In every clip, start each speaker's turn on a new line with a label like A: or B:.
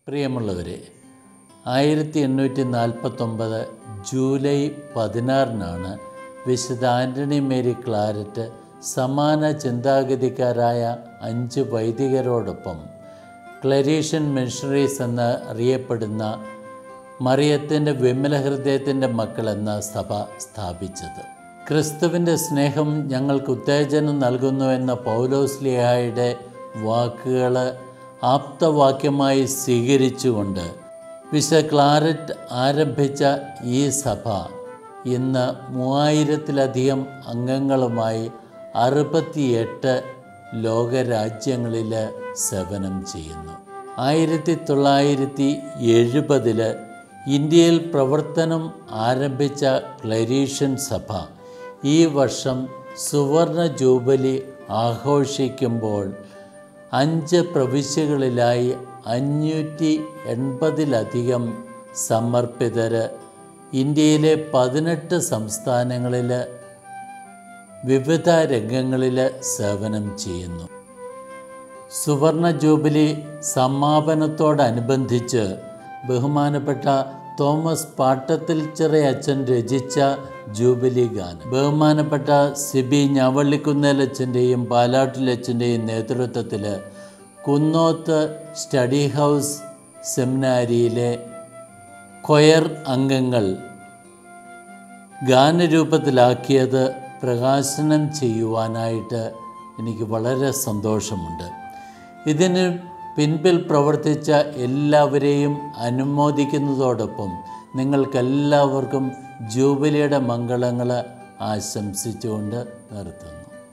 A: പ്രിയമുള്ളവരെ ആയിരത്തി എണ്ണൂറ്റി നാൽപ്പത്തൊമ്പത് ജൂലൈ പതിനാറിനാണ് വിശുദ്ധ ആൻ്റണി മേരി ക്ലാരറ്റ് സമാന ചിന്താഗതിക്കാരായ അഞ്ച് വൈദികരോടൊപ്പം ക്ലരീഷ്യൻ മിഷണറീസ് എന്ന് അറിയപ്പെടുന്ന മറിയത്തിൻ്റെ വിമല ഹൃദയത്തിൻ്റെ മക്കളെന്ന സഭ സ്ഥാപിച്ചത് ക്രിസ്തുവിൻ്റെ സ്നേഹം ഞങ്ങൾക്ക് ഉത്തേജനം നൽകുന്നുവെന്ന പൗലോസ്ലിയായുടെ വാക്കുകൾ ആപ്തവാക്യമായി സ്വീകരിച്ചുകൊണ്ട് വിശ ക്ലാരറ്റ് ആരംഭിച്ച ഈ സഭ ഇന്ന് മൂവായിരത്തിലധികം അംഗങ്ങളുമായി അറുപത്തിയെട്ട് ലോകരാജ്യങ്ങളിൽ സേവനം ചെയ്യുന്നു ആയിരത്തി തൊള്ളായിരത്തി എഴുപതിൽ ഇന്ത്യയിൽ പ്രവർത്തനം ആരംഭിച്ച ക്ലരീഷ്യൻ സഭ ഈ വർഷം സുവർണ ജൂബലി ആഘോഷിക്കുമ്പോൾ അഞ്ച് പ്രവിശ്യകളിലായി അഞ്ഞൂറ്റി എൺപതിലധികം സമർപ്പിതർ ഇന്ത്യയിലെ പതിനെട്ട് സംസ്ഥാനങ്ങളിൽ വിവിധ രംഗങ്ങളിൽ സേവനം ചെയ്യുന്നു സുവർണ ജൂബിലി സമാപനത്തോടനുബന്ധിച്ച് ബഹുമാനപ്പെട്ട തോമസ് പാട്ടത്തിൽ അച്ഛൻ രചിച്ച ജൂബിലി ഗാനം ബഹുമാനപ്പെട്ട സിബി ഞവള്ളിക്കുന്നേലച്ഛൻ്റെയും പാലാട്ടിലച്ഛൻ്റെയും നേതൃത്വത്തിൽ കുന്നോത്ത് സ്റ്റഡി ഹൗസ് സെമിനാരിയിലെ കൊയർ അംഗങ്ങൾ ഗാനരൂപത്തിലാക്കിയത് പ്രകാശനം ചെയ്യുവാനായിട്ട് എനിക്ക് വളരെ സന്തോഷമുണ്ട് ഇതിന് പിൻപിൽ പ്രവർത്തിച്ച എല്ലാവരെയും അനുമോദിക്കുന്നതോടൊപ്പം നിങ്ങൾക്കെല്ലാവർക്കും ജൂബിലിയുടെ മംഗളങ്ങൾ ആശംസിച്ചുകൊണ്ട് നിർത്തുന്നു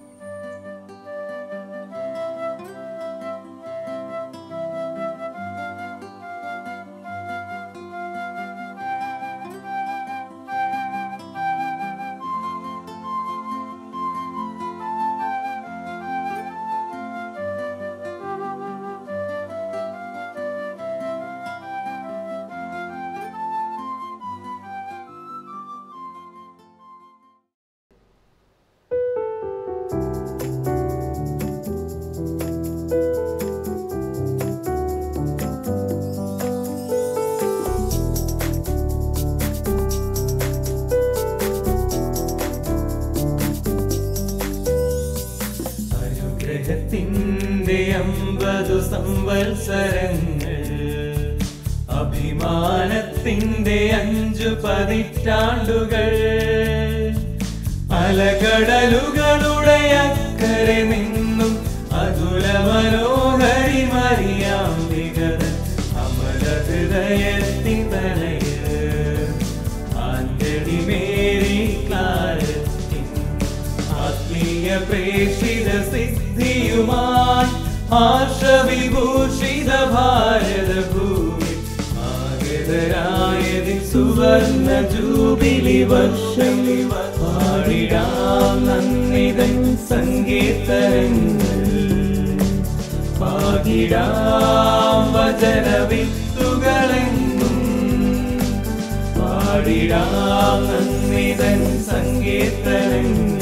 B: അനുഗ്രഹത്തിന്റെ അമ്പതു സംവത്സരങ്ങൾ അഭിമാനത്തിന്റെ അഞ്ചു പതിറ്റാണ്ടുകൾ അലകടലുകളുടെ അക്കരെ നിന്നും അതുല മനോഹരി മറിയാം വികതൻ അമല ഹൃദയത്തിൻ തനയ് ആന്റണി മേരി ക്ലാരത്തിൻ ആത്മീയ പ്രേക്ഷിത സിദ്ധിയുമായി ആർഷവിഭൂഷിത ഭാരത ഭൂമി ആഗതരായതി സുവർണ ജൂബിലി വർഷം പാടിടാം നന്ദിതൻ സങ്കീർത്തനങ്ങൾ പാകിടാം വചന വിത്തുകളെന്നും പാടിടാം നന്ദിതൻ സങ്കീർത്തനങ്ങൾ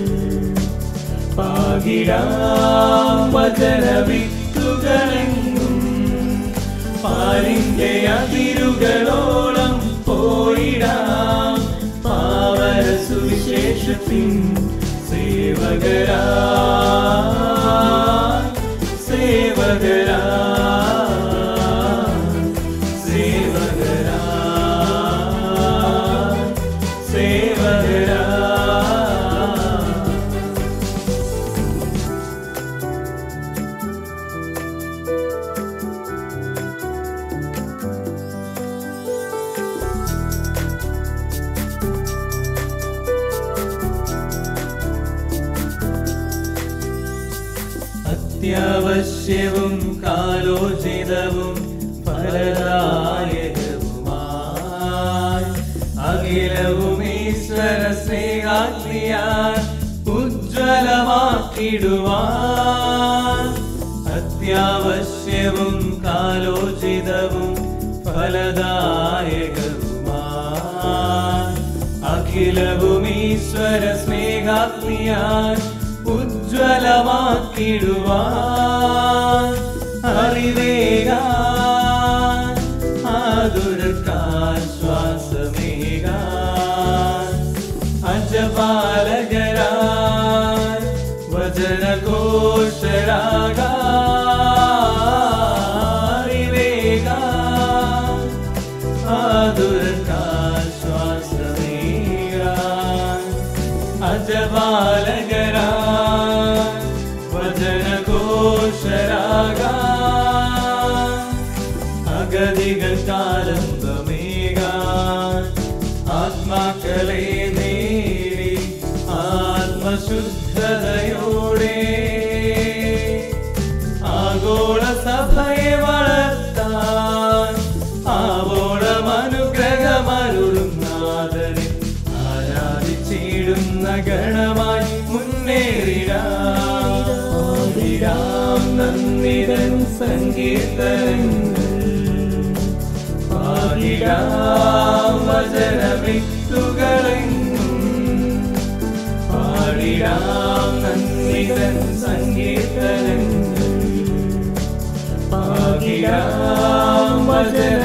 B: പാകിടാം വചന വിത്തുകളെന്നും പാലിന്റെ അതിരുകളോളം പോയിടാം പാവന സുവിശേഷത്തിൻ സേവകരാ സേവകരാ സേവകരാ സേവകരാ അത്യാവശ്യവും കാലോചിതവും ഫലദായകവുമായി അഖിലവും ഈശ്വര സ്നേഹാഗ്നിയാൽ ഉജ്ജ്വലമാക്കിടുവാൻ അത്യാവശ്യവും കാലോചിതവും ഫലദായകവുമായി അഖിലവും ഈശ്വര സ്നേഹാഗ്നിയാൽ ഉജ്ജ്വലമാക്കിടുവാൻ അറിവേകാൻ പരിപാലകരാ വചനഘോഷരാകാ അഗതികൾ കാലന്തമേകാൻ ആത്മാക്കളെ നേടി ആത്മശുദ്ധതയോടെ ആഗോള സഭയെ വളർത്താൻ ആവോളം അനുഗ്രഹമരുളും നാഥനെ ആരാധിച്ചിടുന്ന ഗണമായി മുന്നേറിടാം നന്ദിതൻ സങ്കീർത്തനങ്ങൾ പാടിടാം വചനവിത്തുകളെങ്ങും പാടിടാം നന്ദിതൻ സങ്കീർത്തനങ്ങൾ പാടിടാം വചന